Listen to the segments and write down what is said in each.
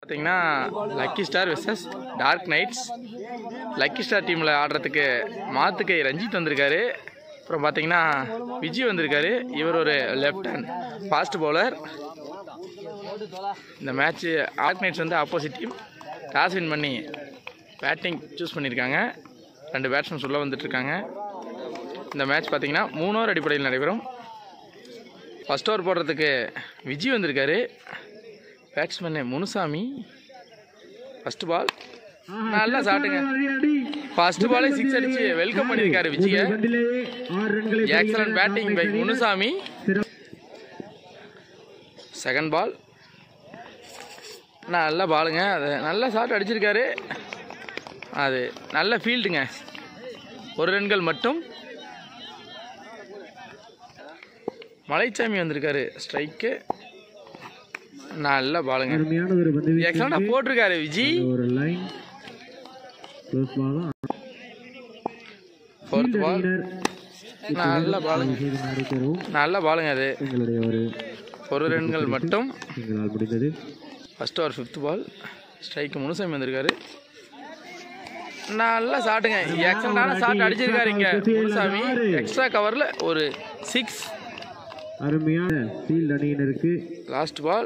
பார்த்தீங்கன்னா lucky star versus dark knights lucky star டீமில் ஆடுறதுக்கு மாத்துக்கை ரஞ்சித் வந்திருக்காரு அப்புறம் பார்த்தீங்கன்னா விஜய் வந்திருக்காரு இவர் ஒரு லெஃப்ட் ஹேண்ட் ஃபாஸ்ட் பவுலர் இந்த மேட்ச்சு டார்க் நைட்ஸ் வந்து ஆப்போசிட் டீம் டாஸ் வின் பண்ணி பேட்டிங் சூஸ் பண்ணியிருக்காங்க ரெண்டு பேட்ஸ்மேன்ஸ் உள்ளே வந்துட்டுருக்காங்க இந்த மேட்ச் பார்த்தீங்கன்னா மூணு ஓவர் அடிப்படையில் நடைபெறும் ஃபஸ்ட் ஓவர் போடுறதுக்கு விஜய் வந்திருக்காரு பேட்ஸ்மேனு முனுசாமி ஃபஸ்ட் பால் நல்லா சாட்டுங்க ஃபர்ஸ்ட் பாலே சிக்ஸ் அடிச்சு வெல்கம் பண்ணியிருக்காரு Vijay excellent batting by Munusamy second ball நல்ல பாலுங்க அது நல்ல ஷாட் அடிச்சிருக்காரு அது நல்ல ஃபீல்டுங்க ஒரு ரன்கள் மட்டும் மலைச்சாமி வந்திருக்காரு ஸ்ட்ரைக்கு நல்ல பாலுங்க அருமையான ஒரு பந்து வீச்சு. எக்ஸலண்டாக போட்டிருக்காரு விஜய் ஒரு line close ball fourth ball நல்ல பாலுங்க செய்து நடைபெறவும் நல்ல பாலுங்க அது எங்களுடைய ஒரு ஒரு ரன்கள் மட்டும் எங்களால் முடிந்தது ஃபர்ஸ்ட் ஓவர் ஃபிஃப்த் பால் ஸ்ட்ரைக்கு முனுசாமி வந்திருக்காரு நல்லா ஷாட்டுங்க எக்ஸலண்டான ஷாட் அடிச்சிருக்காரு இங்க முனுசாமி எக்ஸ்ட்ரா கவரில் ஒரு சிக்ஸ் அருமையான ஃபீல்ட் அணியினருக்கு லாஸ்ட் பால்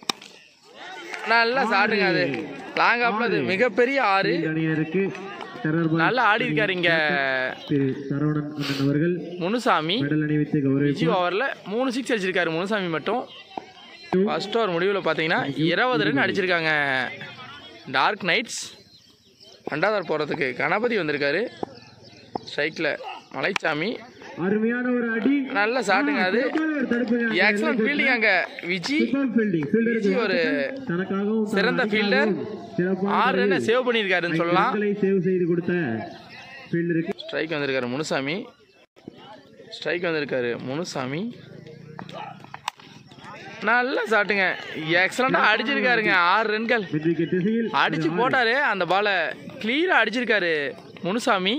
நல்லா ஷாட்டுங்க அது லாங் ஆஃப்ல அது மிகப்பெரிய ஆறு ஃபீல்ட் அணியினருக்கு டெரர் பால் நல்லா ஆடி இருக்காரு இங்க திரு சரவணன் அண்ணன் அவர்கள் முனுசாமி மெடல் அணிவித்து கௌரவிப்பு விஜய் ஓவரில் மூணு சிக்ஸ் அடிச்சிருக்காரு முனுசாமி மட்டும் ஃபர்ஸ்ட் ஓவர் முடிவில் பார்த்தீங்கன்னா இருபது ரன் அடிச்சிருக்காங்க டார்க் நைட்ஸ் ரெண்டாவது ஓவர் போகிறதுக்கு கணபதி வந்திருக்காரு ஸ்ட்ரைக்கில் மலைச்சாமி அருமையான ஒரு அடி நல்ல ஷாட்டுங்க அது சிறப்பான ஒரு தடுப்புங்க. எக்ஸலன்ட் ஃபீல்டிங் அங்கே விஜய் சூப்பர் ஃபீல்டிங் ஃபீல்டருக்கு விஜய் ஒரு தனக்காகவும் தன் சிறந்த ஃபீல்டர் அணிக்காகவும் சிறப்பான ஆறு ரன்னை சேவ் பண்ணியிருக்காருன்னு சொல்லலாம் ரன்களை சேவ் செய்து கொடுத்த ஃபீல்டருக்கு ஸ்ட்ரைக் வந்திருக்காரு முனுசாமி ஸ்ட்ரைக் வந்திருக்காரு முனுசாமி நல்ல ஷாட்டுங்க எக்ஸலண்டாக அடிச்சிருக்காருங்க ஆறு ரன்கள் மிட் விக்கெட் திசையில் அடிச்சு போட்டாரு அந்த பாலை கிளியரா அடிச்சிருக்காரு முனுசாமி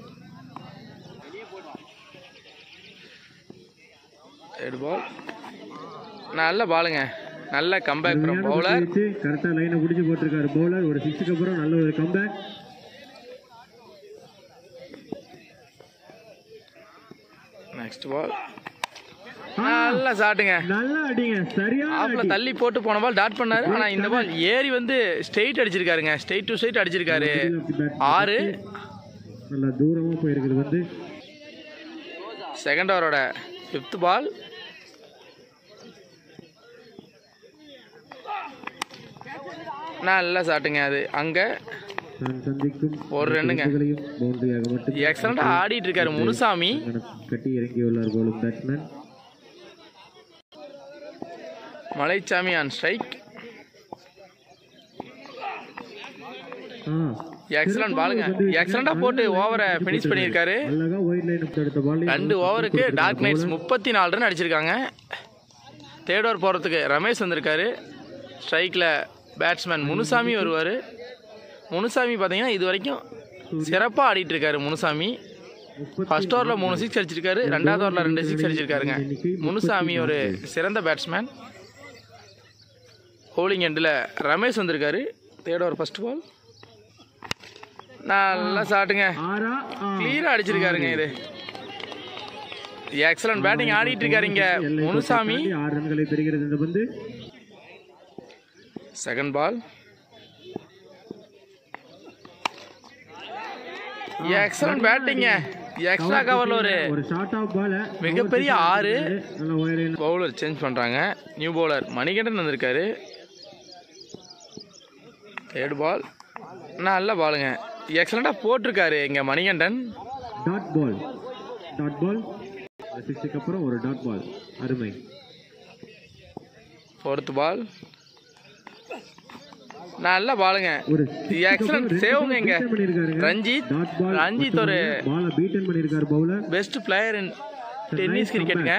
ரெட் பால் நல்ல பாலுங்க நல்ல கம்பேக் ஃப்ரம் பவுலர் கரெக்டா லைனை பிடிச்சு போட்டிருக்காரு பவுலர் ஒரு சிக்ஸுக்கு அப்புறம் நல்ல ஒரு கம்பேக் நெக்ஸ்ட் பால் நல்ல ஷாட்டுங்க நல்லா அடிங்க சரியா ஆப்ல தள்ளி போட்டு போன பால் டாட் பண்ணாரு ஆனா இந்த பால் ஏறி வந்து ஸ்ட்ரெயிட் அடிச்சிருக்காருங்க ஸ்ட்ரெயிட் டு ஸ்ட்ரெயிட் அடிச்சிருக்காரு ஆறு நல்லா தூரமா போயிருக்குது வந்து செகண்ட் ஓவரோட ஃபிஃப்த் பால் நல்ல ஷாட்டுங்க அது அங்க நான் சந்திக்கும் ஒரு ரன்னுங்க பவுண்டரியாக மட்டும் எக்ஸலண்டா ஆடிட்டு இருக்காரு முனுசாமி கட்டி இறங்கியுள்ளார் போலும் batsman Malaichamy on strike excellent பாலுங்க எக்ஸலண்டா போட்டு ஓவரை ஃபினிஷ் பண்ணியிருக்காரு அழகா ஒயிட் லைன் எடுத்த பால் ரெண்டு ஓவருக்கு டார்க் நைட்ஸ் முப்பத்தி நாலு ரன் அடிச்சிருக்காங்க தேர்ட் ஓவர் போகிறதுக்கு ரமேஷ் வந்திருக்காரு ஸ்ட்ரைக்கில் பேட்ஸ்மேன் முனுசாமி வருவார் முனுசாமி பார்த்தீங்கன்னா இது வரைக்கும் சிறப்பாக ஆடிட்டு இருக்காரு முனுசாமி ஃபர்ஸ்ட் ஓவரில் மூணு சிக்ஸ் அடிச்சிருக்காரு ரெண்டாவது ஓவரில் ரெண்டு சிக்ஸ் அடிச்சிருக்காருங்க முனுசாமி ஒரு சிறந்த பேட்ஸ்மேன் ஹோலிங் எண்டில் ரமேஷ் வந்திருக்காரு தேர்ட் ஓவர் ஃபர்ஸ்ட் பால் நல்லா சாட்டுங்க ஆறா ஆ. கிளியரா அடிச்சிருக்காருங்க இது எக்ஸலன்ட் பேட்டிங் ஆடிட்டு இருக்காரு இங்க எல்லை முனுசாமி தாண்டி ஆறு ரன்களை பெறுகிறது இந்த பந்து செகண்ட் பால் எக்ஸலன்ட் பேட்டிங்க எக்ஸ்ட்ரா கவர்ல ஒரு ஒரு ஷார்ட் ஆஃப் பால மிகப்பெரிய ஆறு நல்ல ஒயர் லைன் பவுலர் சேஞ்ச் பண்றாங்க நியூ பவுலர் மணிகண்டன் வந்திருக்காரு தேர்ட் பால் நல்ல பாலுங்க எக்ஸலண்டா போட்டிருக்காரு இங்க Manikandan dot ball dot ball சிக்ஸுக்கு அப்புறம் ஒரு டாட் பால் அருமை ஃபோர்த் பால் நல்ல பாலுங்க ஒரு எக்ஸலன்ட் சேவுங்க இங்க பண்ணிருக்காருங்க ரஞ்சித் டாட் பால் ரஞ்சித் ஒரு பால பீட்டன் பண்ணிருக்காரு bowler best player in tennis கிரிக்கெட்டுங்க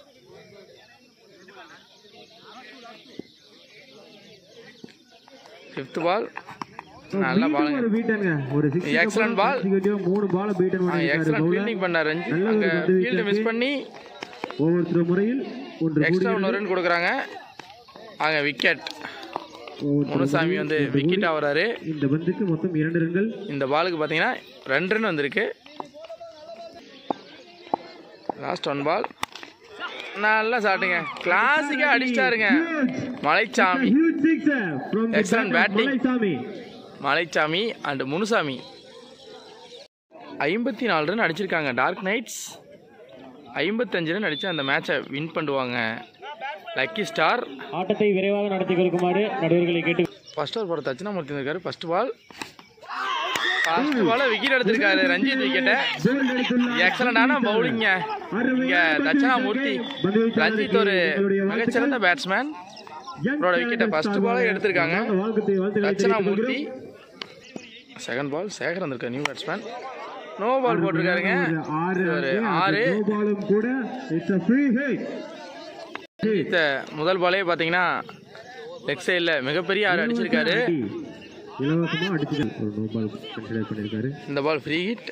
ஃபிஃப்த் பால் நல்ல பாலுங்க ஒரு பீட்டனுங்க ஒரு சிக்ஸ் Excellent ball. மூணு பால பீட்டன் பண்ணிருக்காரு எக்ஸலன்ட் பவுலர் ஃபீல்டிங் பண்ணார் ரஞ்சித் நல்ல ஒரு அங்கே பந்து ஃபீல்டு வீச்சு மிஸ் பண்ணி ஒவ்வொருத்தர் முறையில் ஒன்று எக்ஸ்ட்ரா கூடுகிறது. ஒன்று ரன் கொடுக்குறாங்க அங்கே விக்கெட் முனுசாமி வந்து விக்கெட் ஆகுறாரு இந்த பந்துக்கு மொத்தம் இரண்டு ரன்கள் இந்த பாலுக்கு பார்த்தீங்கன்னா ரெண்டு ரன் வந்திருக்கு லாஸ்ட் ஒன் பால் நல்லா சாட்டுங்க கிளாசிக்காக அடிச்சிட்டாருங்க Malaichamy Huge sixer from the Excellent bat of batting. Malaichamy. Malaichamy and Munusamy ஐம்பத்தி நாலு ரன் அடிச்சிருக்காங்க டார்க் நைட்ஸ் ஐம்பத்தஞ்சு ரன் அடித்து அந்த மேட்சை வின் பண்ணுவாங்க லக்கி ஸ்டார் ஆட்டத்தை விரைவாக நடத்தி கொடுக்குமாறு நடுவர்களை கேட்டு ஃபர்ஸ்ட் ஓவர் போட தட்சிணாமூர்த்தி இருக்காரு first ball first ball wicket எடுத்திருக்காரு ரஞ்சித் விக்கெட்டை Ball எடுத்துள்ளார். எக்ஸலண்டான பவுலிங்க இங்கே தட்சிணாமூர்த்தி பந்து வீச்சாளருக்கு ரஞ்சித் ஒரு எங்களுடைய வாழ்த்துக்கள். மிகச்சிறந்த பேட்ஸ்மேன் Young அவரோட விக்கெட்டை talent ஃபர்ஸ்ட் சார்பாக பாலே எடுத்திருக்காங்க நாங்கள் வாழ்த்துக்களை வாழ்த்துக்களை தட்சிணாமூர்த்தி தெரிவித்துக் செகண்ட் பால் சேகர் வந்திருக்காரு நியூ பேட்ஸ்மேன் நோ பால் போட்டிருக்காருங்க ஒரு ஆறு ஒரு அங்கே, ஆறு அந்த no ball உம் கூட it's a free hit. இந்த முதல் பாலே பார்த்தீங்கன்னா லெக் சைடில் மிகப்பெரிய ஆறு அடிச்சிருக்காரு அடி. இலவசமா அடிச்சுகள் ஒரு நோ பால் கன்சிடர் பண்ணிருக்காரு இந்த பால் ஃப்ரீ ஹிட்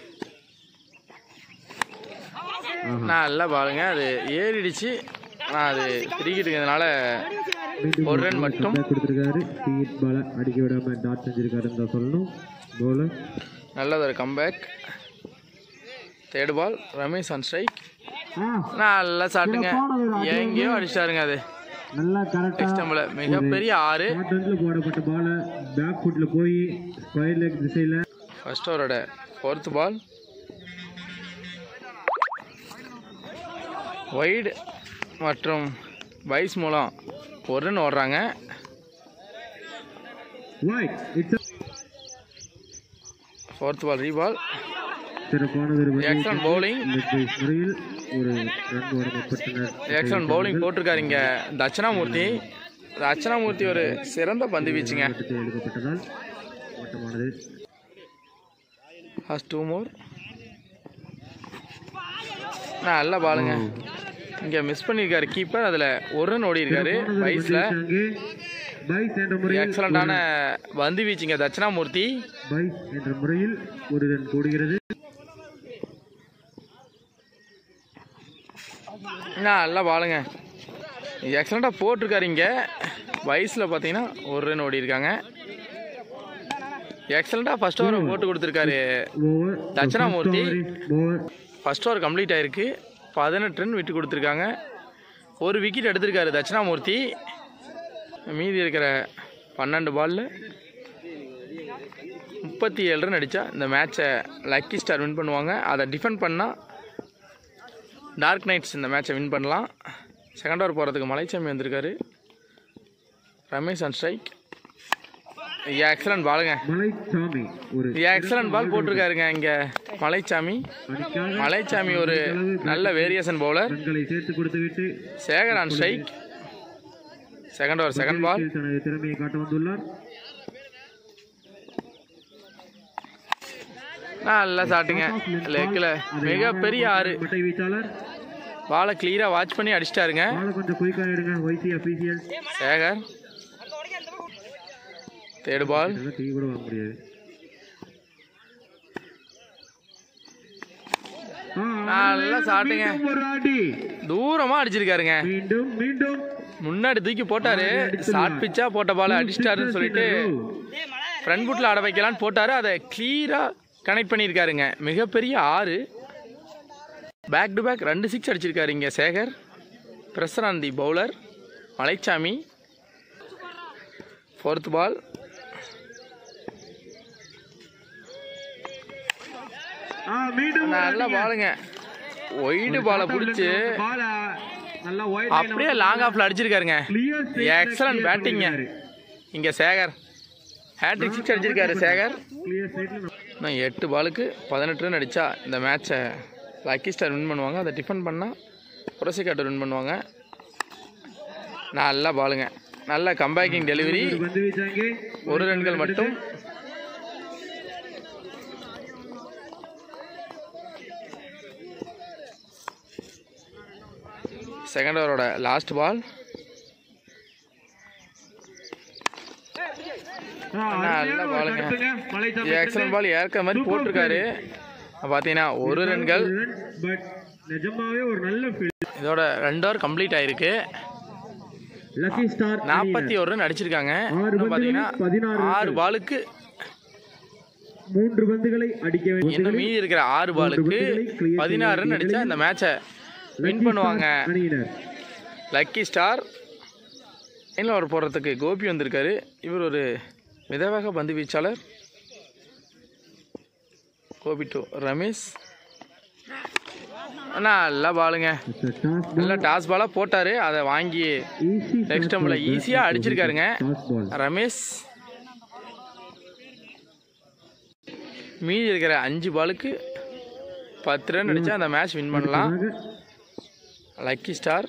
ஆஹா. நல்லா பாருங்க அது ஏறிடுச்சு ஆனால் அது ஃப்ரீ ஹிட்டுங்கிறதுனால மீண்டும் ஒரு ரன் மட்டும். comeback கொடுத்திருக்காரு ஸ்பீட் பால அடிக்க விடாம டாட் செஞ்சிருக்காருன்னு தான் சொல்லணும் போலர் நல்லது ஒரு comeback third ball Ramesh on strike நல்லா சாட்டுங்க எங்கேயோ அடிச்சிட்டாருங்க அது நல்லா கரெக்டா எக்ஸ்டம்பிள் மிகப்பெரிய ஆறு ஷார்ட் ரன்ல போடப்பட்ட பால பேக் ஃபுட்ல போய் ஸ்கொயர் லெக் திசையில ஃபர்ஸ்ட் ஓவரோட ஃபோர்த் பால் வைடு மற்றும் வைஸ் மூலம் ஒரு ரன் ஓடுறாங்க wide it's fourth ball reball சிறப்பான ஒரு Excellent bowling. முறையில் ஒரு ரன் ஓட முற்பட்டனர் எக்ஸலன்ட் பவுலிங் போட்டிருக்காரு இங்கே தட்சிணாமூர்த்தி தட்சிணாமூர்த்தி ஒரு சிறந்த பந்து வீச்சுங்க ஆட்டத்தை எழுதப்பட்டதால் ஓட்டமானது ஃபர்ஸ்ட் டூ மோர் நல்ல பாலுங்க இங்கே மிஸ் பண்ணியிருக்காரு கீப்பர் அதில் ஒரு ரன் ஓடி இருக்காரு சிறப்பானதொரு வயசில் பந்து வீச்சு அங்கே பைஸ் என்ற முறையில் எக்ஸலண்டான பந்து வீச்சுங்க தட்சிணாமூர்த்தி பைஸ் என்ற முறையில் ஒரு ரன் கூடுகிறது நல்ல பாலுங்க எக்ஸலண்ட்டாக போட்டிருக்காரு இங்கே வயசில் பார்த்தீங்கன்னா ஒரு ரன் ஓடி இருக்காங்க எக்ஸலண்ட்டாக ஃபர்ஸ்ட் ஓவர் போட்டு கொடுத்துருக்காரு over Dakshinamurthy. Over first over complete ஆயிருக்கு பதினெட்டு ரன் விட்டு கொடுத்துருக்காங்க ஒரு விக்கெட் எடுத்திருக்காரு தட்சிணாமூர்த்தி மீதி இருக்கிற பன்னெண்டு பாலில் முப்பத்தி ஏழு ரன் அடித்தா இந்த மேட்சை லக்கி ஸ்டார் வின் பண்ணுவாங்க அதை டிஃபெண்ட் பண்ணால் டார்க் நைட்ஸ் இந்த மேட்சை வின் பண்ணலாம் செகண்ட் ஓவர் போகிறதுக்கு மலைச்சாமி வந்திருக்காரு ரமேஷ் அண்ட் ஸ்ட்ரைக் எக்ஸலன்ட் பாலுங்க மலைச்சாமி ஒரு எக்ஸலன்ட் பால் போட்டிருக்காருங்க இங்கே மலைச்சாமி அணிக்காக மலைச்சாமி ஒரு நல்ல வேரியேஷன் பவுலர் ரன்களை சேர்த்து கொடுத்துவிட்டு Sekar on strike second over second ball தனது திறமையை காட்ட வந்துள்ளார் நல்லா சாட்டுங்க லெக்கில் மிகப்பெரிய ஆறு மட்டை வீச்சாளர் பாலை கிளியராக வாட்ச் பண்ணி அடிச்சிட்டாருங்க பால கொஞ்சம் குயிக்கா எடுங்க ஒய்சி அபிஷியல் சேகர் தேர்ட் பால் இதெல்லாம் டீ கூட வாங்க முடியாது ஆ, நல்லா சாட்டுங்க. மீண்டும் ஒரு அடி தூரமாக அடிச்சிருக்காருங்க மீண்டும் மீண்டும் முன்னாடி தூக்கி போட்டாரு ஷார்ட் பிச்சா போட்ட பாலை அடிச்சிட்டாருன்னு சொல்லிட்டு ஃப்ரண்ட் புட்டில் அட வைக்கலான்னு போட்டாரு அதை கிளியராக கனெக்ட் பண்ணியிருக்காருங்க மிகப்பெரிய ஆறு பேக் டு பேக் ரெண்டு சிக்ஸ் அடிச்சிருக்காரு இங்கே Sekar pressure on the bowler Malaichamy fourth ball ஆ, மீண்டும் ஒரு நல்ல அடிங்க. பாலுங்க ஒயிடு பாலை பிடிச்சி பால நல்லா wide line அப்படியே லாங் ஆஃப்ல அடிச்சிருக்காருங்க clear straight ல எக்ஸலன்ட் clear பேட்டிங்க பண்ணிருக்காரு. இங்கே சேகர் ஹேட்ரிக் சிக்ஸ் அடிச்சிருக்காரு சேகர் clear straight ல நான் எட்டு பாலுக்கு பதினெட்டு ரன் அடித்தா இந்த மேட்சை லக்கி ஸ்டார் வின் பண்ணுவாங்க அதை டிஃபெண்ட் பண்ணால் புரசிக்காட்டர் வின் பண்ணுவாங்க நல்ல பாலுங்க நல்ல கம்பேக்கிங் டெலிவரி ஒரு பந்து வீச்சாங்க ஒரு ரன்கள் மட்டும் செகண்ட் ஓவரோட லாஸ்ட் பால் ஆ, நல்ல அருமையான ஒரு பாலுங்க. தடுப்புங்க. மலைச்சாமி எக்ஸலன்ட் பால் ஏற்க மாதிரி போட்டிருக்காரு பார்த்தீங்கன்னா ஒரு ரன்கள் ரன், but நிஜமாவே ஒரு நல்ல field. இதோட ரெண்டு ஓவர் கம்ப்ளீட் ஆயிருக்கு லக்கி ஸ்டார் நாற்பத்தி ஒரு ரன் அடிச்சிருக்காங்க ஆறு இன்னும் பார்த்தீங்கன்னா பந்துகளில் பதினாறு ஆறு பாலுக்கு மூன்று பந்துகளை அடிக்க இன்னும் வேண்டும் மீதி இருக்கிற ஆறு பாலுக்கு பதினாறு ரன் அடிச்சா இந்த மேட்சை வின் பண்ணுவாங்க அணியினர் லக்கி ஸ்டார் லைனில் ஒரு போடுறதுக்கு கோபி வந்திருக்காரு இவர் ஒரு மிதவேக பந்து வீச்சாளர் கோபி டு ரமேஷ் நல்லா பாலுங்க டாஸ் நல்லா டாஸ் பாலாக போட்டார் அதை வாங்கி ஈஸி நெக்ஸ்ட் டம்ல ஈஸியாக அடிச்சிருக்காருங்க டாஸ் பால் ரமேஷ் மீதி இருக்கிற அஞ்சு பாலுக்கு பத்து ரன் அடிச்சா அந்த மேட்ச் வின் பண்ணலாம் லக்கி ஸ்டார்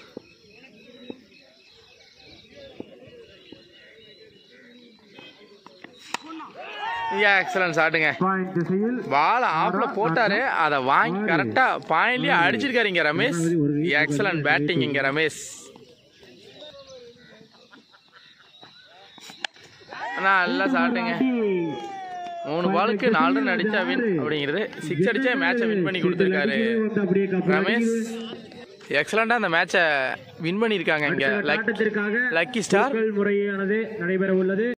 எக்ஸலன்ஸ் ஆட்டுங்க பாயிண்ட் திசையில் பால் ஆஃப்ல போட்டாரு அதை வாங்கி கரெக்டா பாயிண்ட்லயே அடிச்சிருக்காரு இங்க ரமேஷ் எக்ஸலன்ட் பேட்டிங் இங்க ரமேஷ் நல்லா சாப்பிட்டுங்க மூணு பாலுக்கு நாலு ரன் அடிச்சா வின் அப்படிங்கிறது சிக்ஸ் அடிச்சா மேட்சை வின் பண்ணி கொடுத்துருக்காரு வந்து அப்படியே ரமேஷ் எக்ஸலண்டா அந்த மேட்சை வின் பண்ணியிருக்காங்க இங்க லக் ஆட்டத்திற்காக லக்கி ஸ்டார் முறையானது நடைபெற உள்ளது